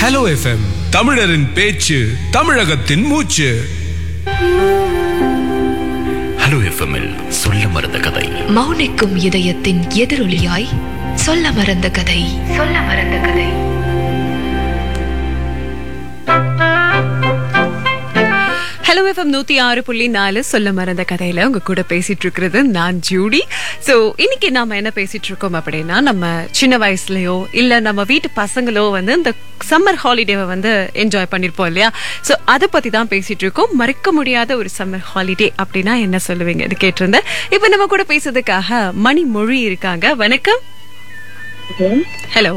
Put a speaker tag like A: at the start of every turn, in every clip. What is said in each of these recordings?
A: Hello FM தமிழரின் பேச்சு தமிழகத்தின் மூச்சு
B: ஹலோ எஃப்எம்மில் சொல்ல மறந்த கதை
C: மௌனிக்கும் இதயத்தின் எதிரொலியாய் சொல்ல மறந்த கதை சொல்ல மறந்த கதை
D: ஹலோ எஃப்எம் நூத்தி ஆறு புள்ளி நாலு சொல்ல மறந்த கதையில உங்க கூட பேசிட்டு இருக்கிறது நான் ஜூடி சோ இன்னைக்கு நாம என்ன பேசிட்டு இருக்கோம் அப்படின்னா நம்ம சின்ன வயசுலயோ இல்ல நம்ம வீட்டு பசங்களோ வந்து இந்த சம்மர் ஹாலிடேவை வந்து என்ஜாய் பண்ணிருப்போம் இல்லையா சோ அதை பத்தி தான் பேசிட்டு இருக்கோம் மறக்க முடியாத ஒரு சம்மர் ஹாலிடே அப்படின்னா என்ன சொல்லுவீங்கன்னு கேட்டிருந்தேன் இப்ப நம்ம கூட பேசுறதுக்காக மணி மொழி இருக்காங்க வணக்கம் ஹலோ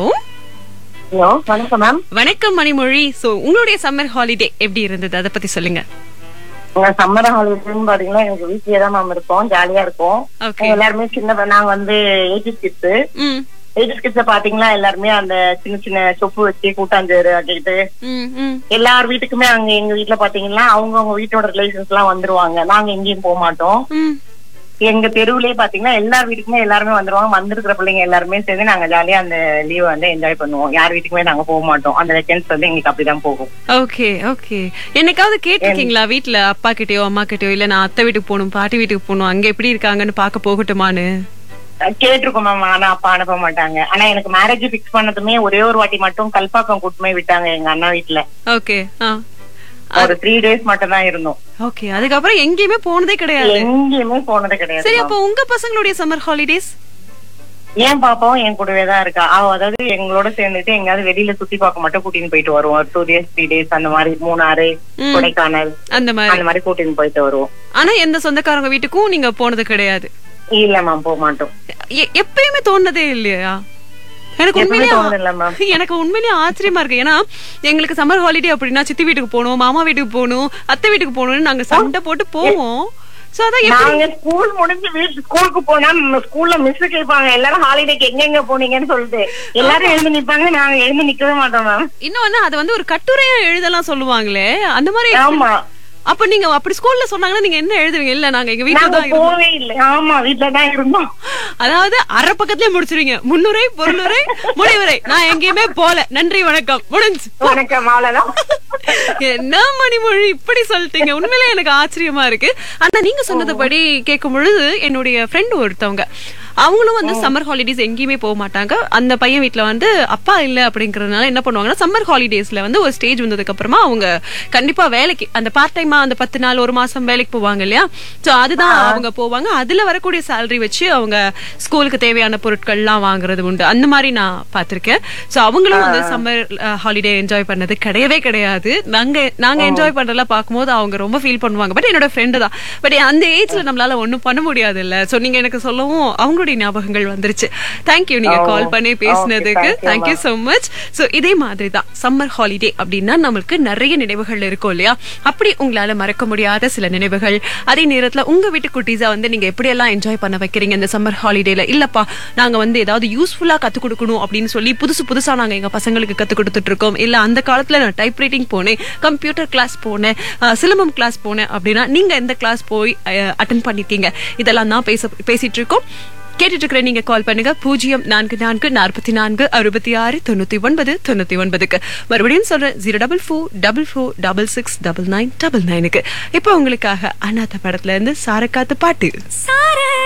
E: ஹலோ வணக்கம் மேம்
D: வணக்கம் மணிமொழி சோ உங்களுடைய சம்மர் ஹாலிடே எப்படி இருந்தது அதை பத்தி சொல்லுங்க
E: உங்க சம்மர் ஹாலிடேன்னு பாத்தீங்கன்னா எங்க வீட்லயே தான் மேம் இருக்கோம் ஜாலியா இருக்கும்
D: Okay.
E: நாங்க எல்லாருமே சின்ன ப- நாங்க வந்து எயிட்டி கிட்ஸ்
D: ம்
E: எயிட்டி கிட்ஸ் பாத்தீங்கன்னா எல்லாருமே அந்த சின்ன சின்ன சொப்பு வச்சு கூட்டாஞ்சேறு ஆக்கிட்டு
D: ம் ம்
E: எல்லார் வீட்டுக்குமே அங்க எங்க வீட்டுல பாத்தீங்கன்னா அவங்க அவங்க வீட்டோட ரிலேஷன்ஸ் எல்லாம் வந்துருவாங்க நாங்க எங்கேயும் போக மாட்டோம்
D: ம்
E: எங்க தெருவுலயே பாத்தீங்கன்னா எல்லார் வீட்டுக்குமே எல்லாருமே வந்துருவாங்க வந்திருக்கிற பிள்ளைங்க எல்லாருமே சேர்ந்து நாங்க ஜாலியா அந்த லீவ் வந்து என்ஜாய் பண்ணுவோம் யார் வீட்டுக்குமே நாங்க போக மாட்டோம் அந்த வெக்கன்ஸ் வந்து எங்களுக்கு அப்படிதான் போகும்
D: ஓகே ஓகே என்னைக்காவது கேட்டிருக்கீங்களா வீட்ல அப்பா கிட்டயோ அம்மா கிட்டயோ இல்ல நான் அத்தை வீட்டுக்கு போகணும் பாட்டி வீட்டுக்கு போகணும் அங்க எப்படி இருக்காங்கன்னு பார்க்க போகட்டுமான்னு
E: கேட்டிருக்கோம் மேம் ஆனா அப்பா அனுப்ப மாட்டாங்க ஆனா எனக்கு மேரேஜ் பிக்ஸ் பண்ணதுமே ஒரே ஒரு வாட்டி மட்டும் கல்பாக்கம் கூட்டுமே விட்டாங்க எங்க அண்ணா வீட்டுல
D: ஓகே ஆ
E: ஒரு த்ரீ டேஸ் மட்டும் தான் இருந்தோம்
D: ஓகே அதுக்கப்புறம் எங்கேயுமே போனதே கிடையாது
E: எங்கேயுமே போனது கிடையாது
D: சரி
E: ma'am.
D: அப்போ உங்க பசங்களுடைய சம்மர் ஹாலிடேஸ்
E: என் பாப்பாவும் என் கூடவே தான் இருக்கா அவ அதாவது எங்களோட சேர்ந்துட்டு எங்கயாவது வெளியில சுத்தி பார்க்க மட்டும் கூட்டின்னு போயிட்டு வருவோம் டூ டேஸ் த்ரீ டேஸ் அந்த மாதிரி மூணாறு
D: ம்.
E: கொடைக்கானல்
D: அந்த மாதிரி
E: அந்த மாதிரி கூட்டின்னு போயிட்டு வருவோம்
D: ஆனா எந்த சொந்தக்காரங்க வீட்டுக்கும் நீங்க போனது கிடையாது
E: இல்ல மேம் போக மாட்டோம்
D: எ- எப்பயுமே தோணுனதே இல்லையா எனக்கு
E: எப்பவுமே
D: உண்மையிலேயே
E: தோணுது இல்ல மேம்
D: எனக்கு உண்மையிலேயே ஆச்சரியமா இருக்கு ஏன்னா எங்களுக்கு சம்மர் ஹாலிடே அப்படின்னா சித்தி வீட்டுக்கு போகணும் மாமா வீட்டுக்கு போகணும் அத்தை வீட்டுக்கு போகணும்னு நாங்க சண்டை போட்டு போவோம் சோ அதான் எப்படி
E: நாங்க ஸ்கூல் முடிஞ்சு வீட்டு ஸ்கூலுக்கு போனா ஸ்கூல்ல மிஸ் கேட்பாங்க எல்லாரும் ஹாலிடேக்கு எங்க எங்க போனீங்கன்னு சொல்லிட்டு எல்லாரும் எழுந்து நிப்பாங்க நாங்க எழுந்து நிக்கவே மாட்டோம் மேம்
D: இன்னொன்னு அது வந்து ஒரு கட்டுரையா எழுதலாம் சொல்லுவாங்களே அந்த மாதிரி
E: ஆமா
D: அப்ப நீங்க அப்படி ஸ்கூல்ல சொன்னாங்கன்னா நீங்க என்ன எழுதுவீங்க இல்ல நாங்க எங்க வீட்டுல
E: நாங்க
D: தான் இருந்தோம்
E: போவே இல்ல ஆமா வீட்டுல தான் இருந்தோம்
D: அதாவது அரை பக்கத்துலயே முடிச்சிருவீங்க முன்னுரை பொருளுரை முடிவுரை நான் எங்கேயுமே போல நன்றி வணக்கம் முடிஞ்சு
E: வணக்கம் அவ்வளவுதான்
D: என்ன மணிமொழி இப்படி சொல்லிட்டீங்க உண்மையிலே எனக்கு ஆச்சரியமா இருக்கு ஆனா நீங்க சொன்னதுபடி கேட்கும் பொழுது என்னுடைய ஃப்ரெண்ட் ஒருத்தவங்க அவங்களும் வந்து சம்மர் ஹாலிடேஸ் எங்கேயுமே போக மாட்டாங்க அந்த பையன் வீட்ல வந்து அப்பா இல்ல அப்படிங்கறதுனால என்ன பண்ணுவாங்கன்னா சம்மர் ஹாலிடேஸ்ல வந்து ஒரு ஸ்டேஜ் வந்ததுக்கு அப்புறமா அவங்க கண்டிப்பா வேலைக்கு அந்த பார்ட் டைமா அந்த பத்து நாள் ஒரு மாசம் வேலைக்கு போவாங்க இல்லையா சோ அதுதான் அவங்க போவாங்க அதுல வரக்கூடிய சேலரி வச்சு அவங்க ஸ்கூலுக்கு தேவையான பொருட்கள்லாம் வாங்குறது உண்டு அந்த மாதிரி நான் பார்த்திருக்கேன் சோ அவங்களும் வந்து சம்மர் ஹாலிடே என்ஜாய் பண்ணது கிடையவே கிடையாது நாங்க நாங்க என்ஜாய் பண்றதெல்லாம் பார்க்கும்போது அவங்க ரொம்ப ஃபீல் பண்ணுவாங்க பட் என்னோட ஃப்ரெண்டு தான் பட் அந்த ஏஜ்ல நம்மளால ஒண்ணும் பண்ண முடியாது இல்ல சோ நீங்க எனக்கு சொல்லவும் அவங்களுடைய ஞாபகங்கள் வந்துருச்சு தேங்க்யூ நீங்க
E: Oh,
D: கால் பண்ணி பேசினதுக்கு
E: okay, thank you,
D: thank you so much so இதே மாதிரி தான் சம்மர் ஹாலிடே அப்படின்னா நம்மளுக்கு நிறைய நினைவுகள் இருக்கும் இல்லையா அப்படி உங்களால மறக்க முடியாத சில நினைவுகள் அதே நேரத்துல உங்க வீட்டு குட்டீஸா வந்து நீங்க எப்படி எல்லாம் என்ஜாய் பண்ண வைக்கிறீங்க இந்த சம்மர் ஹாலிடேல இல்லப்பா நாங்க வந்து ஏதாவது யூஸ்ஃபுல்லா கத்து கொடுக்கணும் அப்படின்னு சொல்லி புதுசு புதுசா நாங்க எங்க பசங்களுக்கு கத்து கொடுத்துட்டு இருக்கோம் இல்ல அந்த காலத்துல நான் டைப் ரைட்டிங் போனேன் கம்ப்யூட்டர் கிளாஸ் போனேன் அஹ், சிலம்பம் கிளாஸ் போனேன் அப்படின்னா நீங்க எந்த கிளாஸ் போய் அட்டன் பண்ணிருக்கீங்க இதெல்லாம் தான் பேச பேசிட்டு இருக்கோம் கேட்டுட்டு இருக்கிற நீங்க கால் பண்ணுங்க பூஜ்ஜியம் நான்கு நான்கு நாற்பத்தி நான்கு அறுபத்தி ஆறு தொண்ணூத்தி ஒன்பது தொண்ணூத்தி ஒன்பதுக்கு மறுபடியும் சொல்றேன் zero double four double four double six double nine double நைனுக்கு இப்போ உங்களுக்காக அநாத படத்துல இருந்து சாரக்காத்து பாட்டு